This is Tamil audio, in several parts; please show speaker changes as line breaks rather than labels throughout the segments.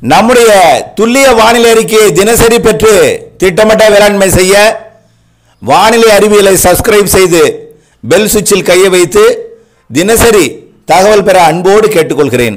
நம்முடைய துல்லிய வானிலை அறிக்கையை தினசரி பெற்று திட்டமிட்ட வேளாண்மை செய்ய வானிலை அறிவியலை சப்ஸ்கிரைப் செய்து பெல் சுவிட்சில் கையை வைத்து தினசரி தகவல் பெற அன்போடு கேட்டுக்கொள்கிறேன்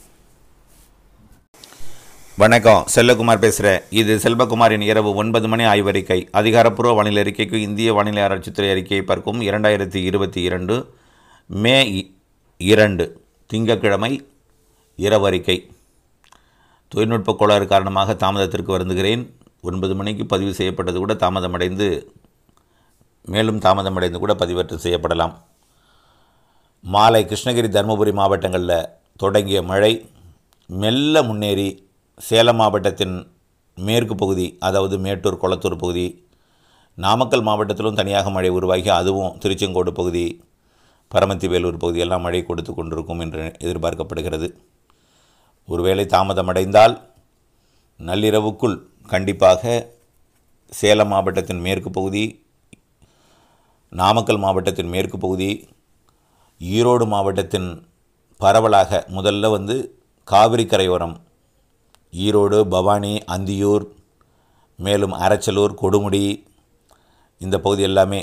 வணக்கம் செல்லகுமார் பேசுகிறேன் இது செல்வகுமாரின் இரவு ஒன்பது மணி ஆய்வறிக்கை அதிகாரப்பூர்வ வானிலை அறிக்கைக்கு இந்திய வானிலை ஆராய்ச்சித்துறை அறிக்கையை பார்க்கும் இரண்டாயிரத்தி இருபத்தி இரண்டு மே இ- இரண்டு திங்கட்கிழமை இரவு அறிக்கை தொழில்நுட்ப கோளாறு காரணமாக தாமதத்திற்கு வருந்துகிறேன் ஒன்பது மணிக்கு பதிவு செய்யப்பட்டது கூட தாமதமடைந்து மேலும் தாமதமடைந்து கூட பதிவேற்றம் செய்யப்படலாம் மாலை கிருஷ்ணகிரி தருமபுரி மாவட்டங்களில் தொடங்கிய மழை மெல்ல முன்னேறி சேலம் மாவட்டத்தின் மேற்கு பகுதி அதாவது மேட்டூர் கொளத்தூர் பகுதி நாமக்கல் மாவட்டத்திலும் தனியாக மழை உருவாகி அதுவும் திருச்செங்கோடு பகுதி பரமத்தி வேலூர் பகுதியெல்லாம் மழை கொடுத்து கொண்டிருக்கும் என்று எதிர்பார்க்கப்படுகிறது ஒருவேளை தாமதமடைந்தால் நள்ளிரவுக்குள் கண்டிப்பாக சேலம் மாவட்டத்தின் மேற்கு பகுதி நாமக்கல் மாவட்டத்தின் மேற்கு பகுதி ஈரோடு மாவட்டத்தின் பரவலாக முதல்ல வந்து காவிரி கரையோரம் ஈரோடு பவானி அந்தியூர் மேலும் அரச்சலூர் கொடுமுடி இந்த பகுதி எல்லாமே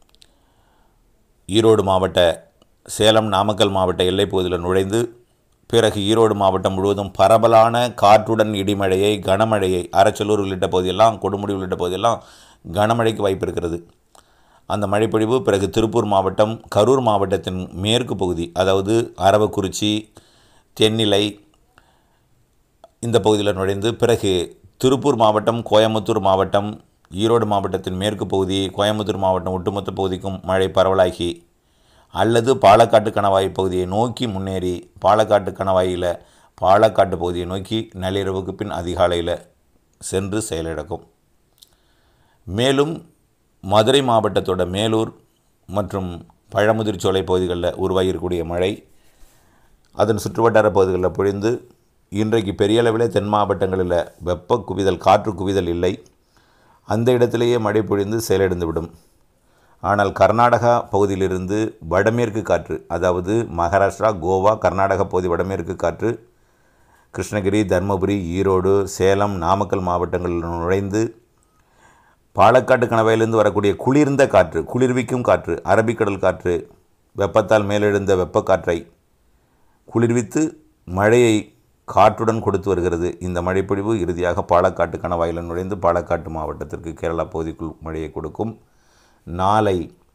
ஈரோடு மாவட்ட சேலம் நாமக்கல் மாவட்ட எல்லைப் பகுதியில் நுழைந்து பிறகு ஈரோடு மாவட்டம் முழுவதும் பரவலான காற்றுடன் இடிமழையை கனமழையை அரச்சலூர் உள்ளிட்ட பகுதியெல்லாம் கொடுமுடி உள்ளிட்ட பகுதியெல்லாம் கனமழைக்கு வாய்ப்பு இருக்கிறது அந்த மழைப்பொழிவு பிறகு திருப்பூர் மாவட்டம் கரூர் மாவட்டத்தின் மேற்கு பகுதி அதாவது அரவக்குறிச்சி தென்னிலை இந்த பகுதியில் நுழைந்து பிறகு திருப்பூர் மாவட்டம் கோயம்புத்தூர் மாவட்டம் ஈரோடு மாவட்டத்தின் மேற்கு பகுதி கோயம்புத்தூர் மாவட்டம் ஒட்டுமொத்த பகுதிக்கும் மழை பரவலாகி அல்லது பாலக்காட்டு கணவாய் பகுதியை நோக்கி முன்னேறி பாலக்காட்டு கணவாயில் பாலக்காட்டு பகுதியை நோக்கி நள்ளிரவுக்கு பின் அதிகாலையில் சென்று செயலிழக்கும் மேலும் மதுரை மாவட்டத்தோட மேலூர் மற்றும் பழமுதிர்ச்சோலை பகுதிகளில் உருவாகியிருக்கக்கூடிய மழை அதன் சுற்றுவட்டார பகுதிகளில் பொழிந்து இன்றைக்கு பெரிய அளவில் தென் மாவட்டங்களில் வெப்ப குவிதல் காற்று குவிதல் இல்லை அந்த இடத்திலேயே மழை பொழிந்து செயலிழந்துவிடும் ஆனால் கர்நாடகா பகுதியிலிருந்து வடமேற்கு காற்று அதாவது மகாராஷ்டிரா கோவா கர்நாடகா பகுதி வடமேற்கு காற்று கிருஷ்ணகிரி தர்மபுரி ஈரோடு சேலம் நாமக்கல் மாவட்டங்களில் நுழைந்து பாலக்காட்டு கணவாயிலிருந்து வரக்கூடிய குளிர்ந்த காற்று குளிர்விக்கும் காற்று அரபிக்கடல் காற்று வெப்பத்தால் மேலெழுந்த வெப்பக்காற்றை குளிர்வித்து மழையை காற்றுடன் கொடுத்து வருகிறது இந்த மழைப்பொழிவு இறுதியாக பாலக்காட்டு கணவாயில் நுழைந்து பாலக்காட்டு மாவட்டத்திற்கு கேரளா பகுதிக்குள் மழையை கொடுக்கும் நாளை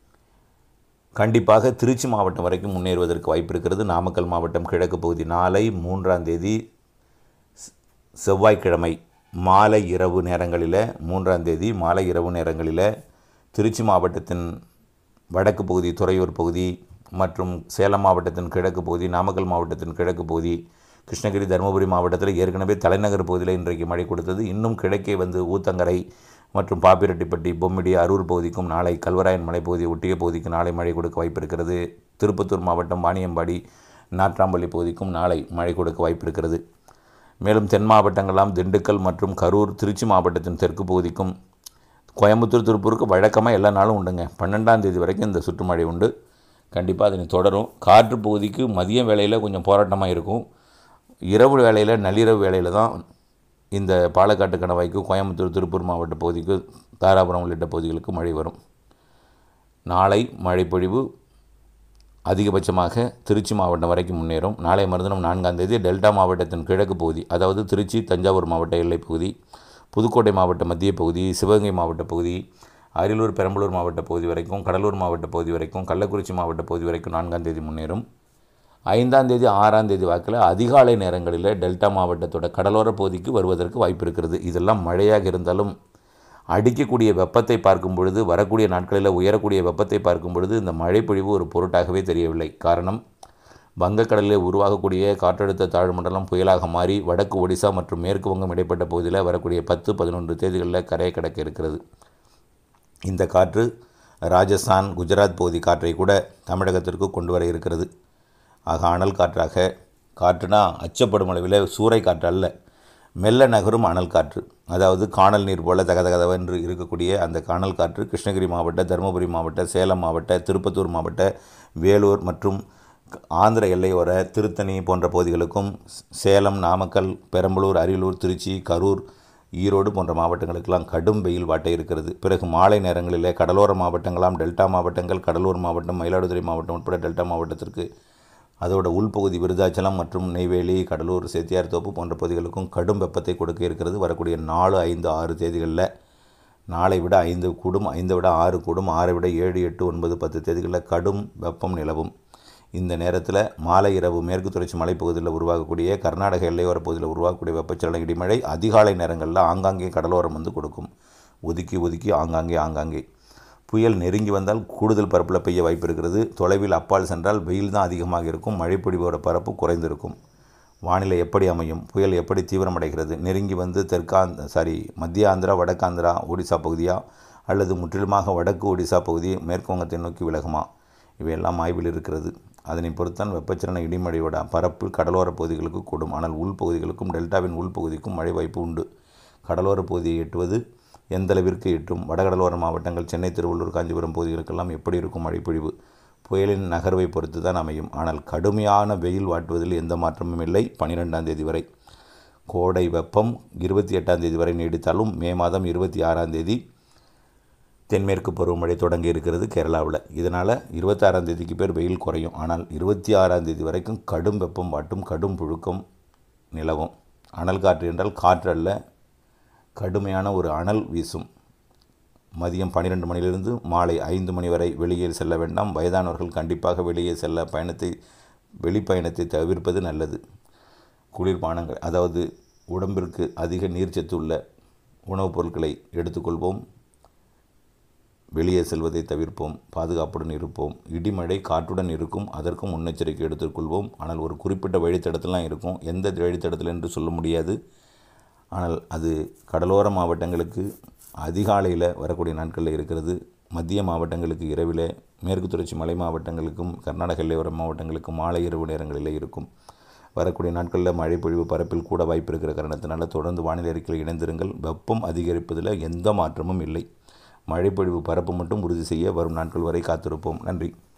கண்டிப்பாக திருச்சி மாவட்டம் வரைக்கும் முன்னேறுவதற்கு வாய்ப்பு இருக்கிறது நாமக்கல் மாவட்டம் கிழக்கு பகுதி நாளை மூன்றாம் தேதி செ- செவ்வாய்க்கிழமை மாலை இரவு நேரங்களில் மூன்றாம் தேதி மாலை இரவு நேரங்களில் திருச்சி மாவட்டத்தின் வடக்கு பகுதி துறையூர் பகுதி மற்றும் சேலம் மாவட்டத்தின் கிழக்கு பகுதி நாமக்கல் மாவட்டத்தின் கிழக்கு பகுதி கிருஷ்ணகிரி தருமபுரி மாவட்டத்தில் ஏற்கனவே தலைநகர் பகுதியில் இன்றைக்கு மழை கொடுத்தது இன்னும் கிழக்கே வந்து ஊத்தங்கரை மற்றும் பாப்பிரெட்டிப்பட்டி பொம்மிடி அரூர் பகுதிக்கும் நாளை கல்வராயன் மலைப்பகுதியை ஒட்டிய பகுதிக்கு நாளை மழை கொடுக்க வாய்ப்பு இருக்கிறது திருப்பத்தூர் மாவட்டம் வாணியம்பாடி நாட்ராம்பள்ளி பகுதிக்கும் நாளை மழை கொடுக்க வாய்ப்பு இருக்கிறது மேலும் தென் மாவட்டங்களாம் திண்டுக்கல் மற்றும் கரூர் திருச்சி மாவட்டத்தின் தெற்கு பகுதிக்கும் கோயம்புத்தூர் திருப்பூருக்கு வழக்கமாக எல்லா நாளும் உண்டுங்க பன்னெண்டாம் தேதி வரைக்கும் இந்த சுற்றுமழை உண்டு கண்டிப்பாக அதனை தொடரும் காற்று பகுதிக்கு மதிய வேளையில் கொஞ்சம் போராட்டமாக இருக்கும் இரவு வேளையில் நள்ளிரவு வேளையில் தான் இந்த பாலக்காட்டு கணவாய்க்கு கோயம்புத்தூர் திருப்பூர் மாவட்ட பகுதிக்கு தாராபுரம் உள்ளிட்ட பகுதிகளுக்கு மழை வரும் நாளை மழைப்பொழிவு அதிகபட்சமாக திருச்சி மாவட்டம் வரைக்கும் முன்னேறும் நாளை மறுதினம் நான்காம் தேதி டெல்டா மாவட்டத்தின் கிழக்கு பகுதி அதாவது திருச்சி தஞ்சாவூர் மாவட்ட எல்லைப் பகுதி புதுக்கோட்டை மாவட்ட மத்திய பகுதி சிவகங்கை மாவட்ட பகுதி அரியலூர் பெரம்பலூர் மாவட்ட பகுதி வரைக்கும் கடலூர் மாவட்ட பகுதி வரைக்கும் கள்ளக்குறிச்சி மாவட்ட பகுதி வரைக்கும் நான்காம் தேதி முன்னேறும் ஐந்தாம் தேதி ஆறாம் தேதி வாக்கில் அதிகாலை நேரங்களில் டெல்டா மாவட்டத்தோட கடலோர பகுதிக்கு வருவதற்கு வாய்ப்பு இருக்கிறது இதெல்லாம் மழையாக இருந்தாலும் அடிக்கக்கூடிய வெப்பத்தை பார்க்கும் பொழுது வரக்கூடிய நாட்களில் உயரக்கூடிய வெப்பத்தை பார்க்கும் பொழுது இந்த மழைப்பொழிவு ஒரு பொருட்டாகவே தெரியவில்லை காரணம் வங்கக்கடலில் உருவாகக்கூடிய காற்றழுத்த தாழ்வு மண்டலம் புயலாக மாறி வடக்கு ஒடிசா மற்றும் மேற்கு வங்கம் இடைப்பட்ட பகுதியில் வரக்கூடிய பத்து பதினொன்று தேதிகளில் கரையை கடக்க இருக்கிறது இந்த காற்று ராஜஸ்தான் குஜராத் பகுதி காற்றை கூட தமிழகத்திற்கு கொண்டு வர இருக்கிறது ஆக அனல் காற்றாக காற்றுனா அச்சப்படும் அளவில் சூறை காற்று அல்ல மெல்ல நகரும் அனல் காற்று அதாவது காணல் நீர் போல தகதகதவென்று இருக்கக்கூடிய அந்த காணல் காற்று கிருஷ்ணகிரி மாவட்ட தருமபுரி மாவட்ட சேலம் மாவட்ட திருப்பத்தூர் மாவட்ட வேலூர் மற்றும் ஆந்திர எல்லையோர திருத்தணி போன்ற பகுதிகளுக்கும் சேலம் நாமக்கல் பெரம்பலூர் அரியலூர் திருச்சி கரூர் ஈரோடு போன்ற மாவட்டங்களுக்கெல்லாம் கடும் வெயில் வாட்டை இருக்கிறது பிறகு மாலை நேரங்களிலே கடலோர மாவட்டங்களாம் டெல்டா மாவட்டங்கள் கடலூர் மாவட்டம் மயிலாடுதுறை மாவட்டம் உட்பட டெல்டா மாவட்டத்திற்கு அதோட உள்பகுதி விருதாச்சலம் மற்றும் நெய்வேலி கடலூர் சேத்தியார்தோப்பு போன்ற பகுதிகளுக்கும் கடும் வெப்பத்தை கொடுக்க இருக்கிறது வரக்கூடிய நாலு ஐந்து ஆறு தேதிகளில் நாளை விட ஐந்து கூடும் ஐந்தை விட ஆறு கூடும் ஆறை விட ஏழு எட்டு ஒன்பது பத்து தேதிகளில் கடும் வெப்பம் நிலவும் இந்த நேரத்தில் மாலை இரவு மேற்கு தொடர்ச்சி மலைப்பகுதியில் உருவாகக்கூடிய கர்நாடக எல்லையோர பகுதியில் உருவாகக்கூடிய வெப்பச்சலன இடிமழை அதிகாலை நேரங்களில் ஆங்காங்கே கடலோரம் வந்து கொடுக்கும் ஒதுக்கி ஒதுக்கி ஆங்காங்கே ஆங்காங்கே புயல் நெருங்கி வந்தால் கூடுதல் பரப்பில் பெய்ய வாய்ப்பு இருக்கிறது தொலைவில் அப்பால் சென்றால் வெயில் தான் அதிகமாக இருக்கும் மழைப்பொழிவோட பரப்பு குறைந்திருக்கும் வானிலை எப்படி அமையும் புயல் எப்படி தீவிரமடைகிறது நெருங்கி வந்து தெற்காந்த சாரி மத்திய ஆந்திரா வடக்காந்திரா ஒடிசா பகுதியா அல்லது முற்றிலுமாக வடக்கு ஒடிசா பகுதி மேற்கு வங்கத்தை நோக்கி விலகுமா இவையெல்லாம் ஆய்வில் இருக்கிறது அதனை பொறுத்தான் வெப்பச்சலன இடிமழையோட பரப்பு கடலோர பகுதிகளுக்கு கூடும் ஆனால் உள்பகுதிகளுக்கும் டெல்டாவின் உள்பகுதிக்கும் மழை வாய்ப்பு உண்டு கடலோர பகுதியை எட்டுவது எந்த அளவிற்கு எட்டும் வடகடலோர மாவட்டங்கள் சென்னை திருவள்ளூர் காஞ்சிபுரம் பகுதிகளுக்கெல்லாம் எப்படி இருக்கும் மழைப்பொழிவு புயலின் நகர்வை பொறுத்து தான் அமையும் ஆனால் கடுமையான வெயில் வாட்டுவதில் எந்த மாற்றமும் இல்லை பன்னிரெண்டாம் தேதி வரை கோடை வெப்பம் இருபத்தி எட்டாம் தேதி வரை நீடித்தாலும் மே மாதம் இருபத்தி ஆறாம் தேதி தென்மேற்கு பருவமழை தொடங்கி இருக்கிறது கேரளாவில் இதனால் இருபத்தாறாம் தேதிக்கு பேர் வெயில் குறையும் ஆனால் இருபத்தி ஆறாம் தேதி வரைக்கும் கடும் வெப்பம் வாட்டும் கடும் புழுக்கம் நிலவும் அனல் காற்று என்றால் காற்று அல்ல கடுமையான ஒரு அனல் வீசும் மதியம் பன்னிரெண்டு மணியிலிருந்து மாலை ஐந்து மணி வரை வெளியே செல்ல வேண்டாம் வயதானவர்கள் கண்டிப்பாக வெளியே செல்ல பயணத்தை வெளிப்பயணத்தை தவிர்ப்பது நல்லது குளிர்பானங்கள் அதாவது உடம்பிற்கு அதிக நீர்ச்சத்து உள்ள உணவுப் பொருட்களை எடுத்துக்கொள்வோம் வெளியே செல்வதை தவிர்ப்போம் பாதுகாப்புடன் இருப்போம் இடிமழை காற்றுடன் இருக்கும் அதற்கும் முன்னெச்சரிக்கை எடுத்துக்கொள்வோம் ஆனால் ஒரு குறிப்பிட்ட வழித்தடத்துலாம் இருக்கும் எந்த வழித்தடத்தில் என்று சொல்ல முடியாது ஆனால் அது கடலோர மாவட்டங்களுக்கு அதிகாலையில் வரக்கூடிய நாட்களில் இருக்கிறது மத்திய மாவட்டங்களுக்கு இரவில் மேற்கு தொடர்ச்சி மலை மாவட்டங்களுக்கும் கர்நாடக எல்லையோர மாவட்டங்களுக்கும் மாலை இரவு நேரங்களில் இருக்கும் வரக்கூடிய நாட்களில் மழை பொழிவு பரப்பில் கூட வாய்ப்பு இருக்கிற காரணத்தினால தொடர்ந்து வானிலை அறிக்கையில் இணைந்திருங்கள் வெப்பம் அதிகரிப்பதில் எந்த மாற்றமும் இல்லை மழைப்பொழிவு பரப்பு மட்டும் உறுதி செய்ய வரும் நாட்கள் வரை காத்திருப்போம் நன்றி